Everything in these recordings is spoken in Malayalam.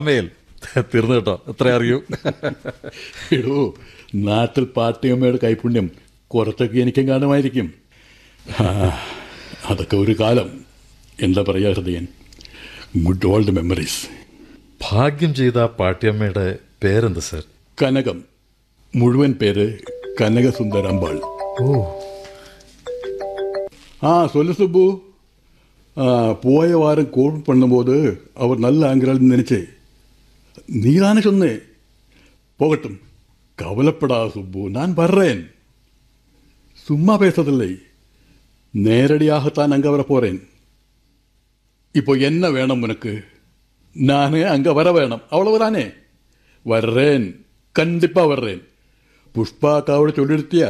മേൽ തീർന്നു കേട്ടോ എത്ര അറിയൂ എടോ നാട്ടിൽ പാട്ടിയമ്മയുടെ കൈപുണ്യം കുറച്ചൊക്കെ എനിക്കും കാണുമായിരിക്കും ആ, അതൊക്കെ ഒരു കാലം എന്താ പറയുക ഹൃദയൻ ഗുഡ് ഓൾഡ് മെമ്മറീസ് ഭാഗ്യം ചെയ്ത ആ പാട്ടിയമ്മയുടെ പേരെന്ത് സർ കനകം മുഴുവൻ പേര് കനകസുന്ദരമ്പാൾ ഓ ஆ சொல்லு சுப்பு ஆ, போய வாரம் கோல் பண்ணும்போது அவர் நல்ல ஆங்கிறாள்னு நினைச்சேன் நீதானே சொன்னே போகட்டும் கவலைப்படா சுப்பு நான் வர்றேன் சும்மா பேசதில்லை நேரடியாகத்தான் அங்கே வர போறேன் இப்போ என்ன வேணும் உனக்கு நானே அங்கே வர வேணும் அவ்வளவுதானே வர்றேன் கண்டிப்பா வர்றேன் புஷ்பா அக்காவோட சொல்லிடுத்தியா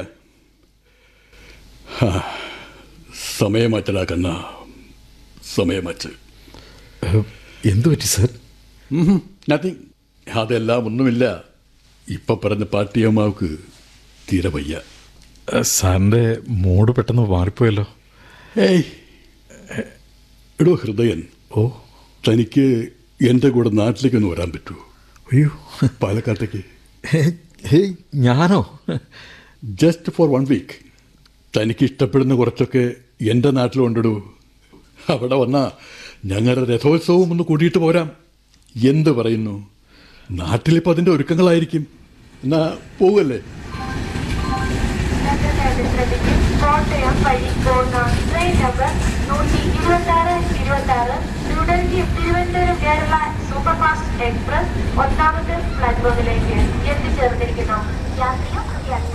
സമയമാറ്റടാ കണ്ണ സമയമാറ്റ് ഏഹ്, എന്ത് പറ്റി സർ നത്തിങ് അതെല്ലാം ഒന്നുമില്ല ഇപ്പൊ പറഞ്ഞ പാട്ടിയമ്മാവക്ക് തീരെ വയ്യ ഏഹ്, സാറിന്റെ മൂഡ് പെട്ടെന്ന് മാറിപ്പോയല്ലോ ഏയ് എടോ ഹൃദയൻ ഓ തനിക്ക് എൻ്റെ കൂടെ നാട്ടിലേക്ക് ഒന്ന് വരാൻ പറ്റൂ അയ്യോ പാലക്കാട്ടേക്ക് ഹേയ്, ഹേയ് ഞാനോ ജസ്റ്റ് ഫോർ വൺ വീക്ക് തനിക്ക് ഇഷ്ടപ്പെടുന്ന കുറച്ചൊക്കെ എൻ്റെ നാട്ടിലുണ്ടിടൂ അവിടെ വന്നാ ഞങ്ങളുടെ രഥോത്സവം ഒന്ന് കൂടിയിട്ട് പോരാം എന്ത് പറയുന്നു നാട്ടിലിപ്പോൾ അതിൻ്റെ ഒരുക്കങ്ങളായിരിക്കും എന്നാ പോവല്ലേ ശ്രദ്ധിക്കും കോട്ടയം വഴി പോകുന്ന ട്രെയിൻ നമ്പർ നൂറ്റി ഇരുപത്തി ആറ് ഇരുപത്തി ആറ് ന്യൂഡൽഹി തിരുവനന്തപുരം കേരള സൂപ്പർഫാസ്റ്റ് എക്സ്പ്രസ് ഒന്നാമത്തെ പ്ലാറ്റ്ഫോമിലേക്ക് എത്തിച്ചേർന്നിരിക്കുന്നു യാത്രിക യാത്ര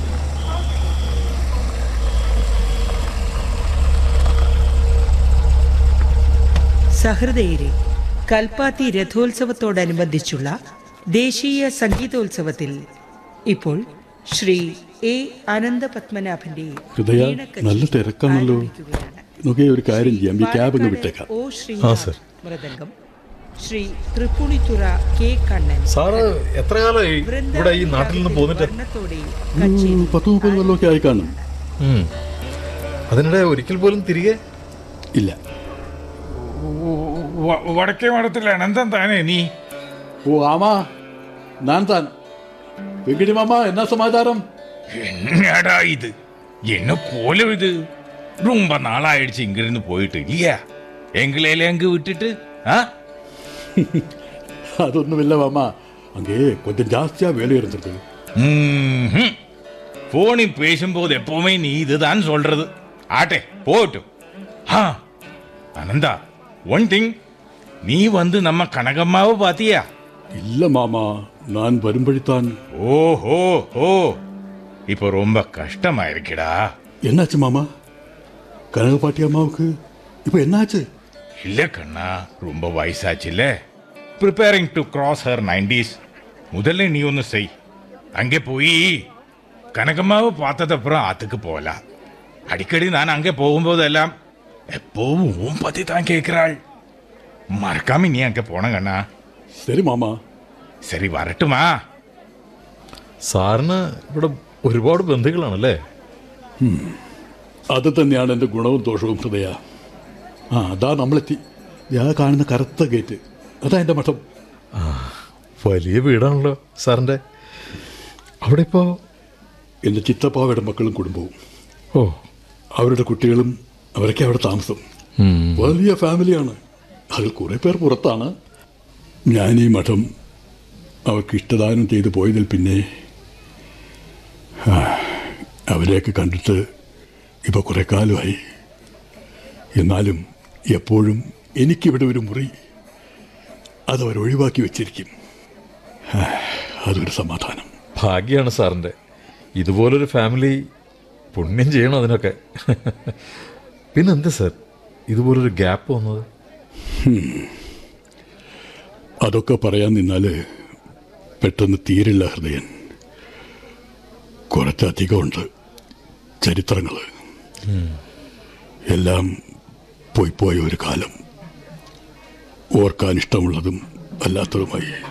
സഹൃദയരെ കൽപ്പാത്തി രഥോത്സവത്തോടനുബന്ധിച്ചുള്ള ദേശീയ സംഗീതോത്സവത്തിൽ ഇപ്പോൾ ശ്രീ എ അനന്തപത്മനാഭന്റെ ഹൃദയ, വീണക്കച്ചേരി നല്ല തിരക്കാണല്ലോ. ആരംഭിക്കുകയാണ്. നോക്കിയേ ഒരു കാര്യം ചെയ്യാം ഈ ക്യാബ് അങ്ങ് പാലക്കാട് വിട്ടേക്കാം ഒ ആ, Sreenath sir. Mridangam Sri Tripunithura K Kannan sir എത്ര കാലമായി ഇവിടെ ഈ നാട്ടിൽ നിന്ന് പോന്നിട്ട് വർണ്ണത്തോടെ ഒരു കച്ചേരി പത്ത് മുപ്പത് കൊല്ലമൊക്കെ ആയി കാണും ഉം. അതിനിടെ ഒരിക്കൽ പോലും തിരികെ ഇല്ല വ- വടക്കേ മഠത്തിൽ അനന്തം താനേ നീ ഓ ആമാ ഞാൻ താൻ വെങ്കിടി മാമ എന്നാ സമാചാരം என்னடா இது என்ன கோலம் இது ரொம்ப நாளாயிடுச்சு இங்கிருந்து போயிட்டு இல்லையா எங்களையில எங்க விட்டுட்டு ஆ അതൊന്നുമില്ല മാമ അங்கே கொஞ்சம் ஜாஸ்தியா வேலை இருந்தது ம்ஹும். போனில் பேசும்போது எப்பவுமே நீ இதுதான் சொல்றது ஆட்டே போகட்டும் ஆ அனந்தா ஒன் திங் நீ வந்து நம்ம கனகம்மாவை பாத்தியா இல்ல மாமா நான் வரும்படித்தான் ஓஹோ ஓ இப்போ ரொம்ப கஷ்டமா இருக்குடா என்னாச்சு மாமா கனகப்பாட்டி அம்மாவுக்கு இப்போ என்னாச்சு இல்ல கண்ணா ரொம்ப வயசாச்சுல்ல preparing to cross her nineties முதல்ல நீ ஒன்று செய் அங்கே போய் கனகம்மாவை பார்த்ததப்புறம் ஆத்துக்கு போகலாம் அடிக்கடி நான் அங்கே போகும்போதெல்லாம் எப்போவும் உன் பத்தி தான் கேட்கிறாள் மறக்காம நீ அங்கே போன கண்ணா சரி மாமா சரி வரட்டுமா സാറിന് ഇവിടെ ഒരുപാട് ബന്ധുക്കളാണല്ലേ അത് തന്നെയാണ് എൻ്റെ ഗുണവും ദോഷവും ഹൃദയ ആ അതാ നമ്മളെത്തി ഞാൻ കാണുന്ന കറുത്ത ഗേറ്റ് അതാ എൻ്റെ മഠം വലിയ വീടാണല്ലോ സാറിന്റെ അവിടെ ഇപ്പോ എൻ്റെ ചിത്തപ്പാവയുടെ മക്കളും കുടുംബവും ഓ അവരുടെ കുട്ടികളും അവരൊക്കെ അവിടെ താമസം വലിയ ഫാമിലിയാണ് അതിൽ കുറേ പേർ പുറത്താണ് ഞാൻ ഈ മഠം അവർക്ക് ഇഷ്ടദാനം ചെയ്തു പോയതിൽ പിന്നെ ആ, അവരെയൊക്കെ കണ്ടിട്ട് ഇപ്പോൾ കുറേ കാലമായി എന്നാലും എപ്പോഴും എനിക്കിവിടെ ഒരു മുറി അതവർ ഒഴിവാക്കി വെച്ചിരിക്കും ആ, അതൊരു സമാധാനം ഭാഗ്യമാണ് സാറിന്റെ ഇതുപോലൊരു ഫാമിലി പുണ്യം ചെയ്യണം അതിനൊക്കെ പിന്നെന്താ സാർ ഇതുപോലൊരു ഗ്യാപ്പ് വന്നത് അതൊക്കെ പറയാൻ നിന്നാൽ പെട്ടെന്ന് തീരില്ല ഹൃദയൻ കുറച്ചധികമുണ്ട് ചരിത്രങ്ങൾ എല്ലാം പോയി പോയ ഒരു കാലം ഓർക്കാൻ ഇഷ്ടമുള്ളതും അല്ലാത്തതുമായി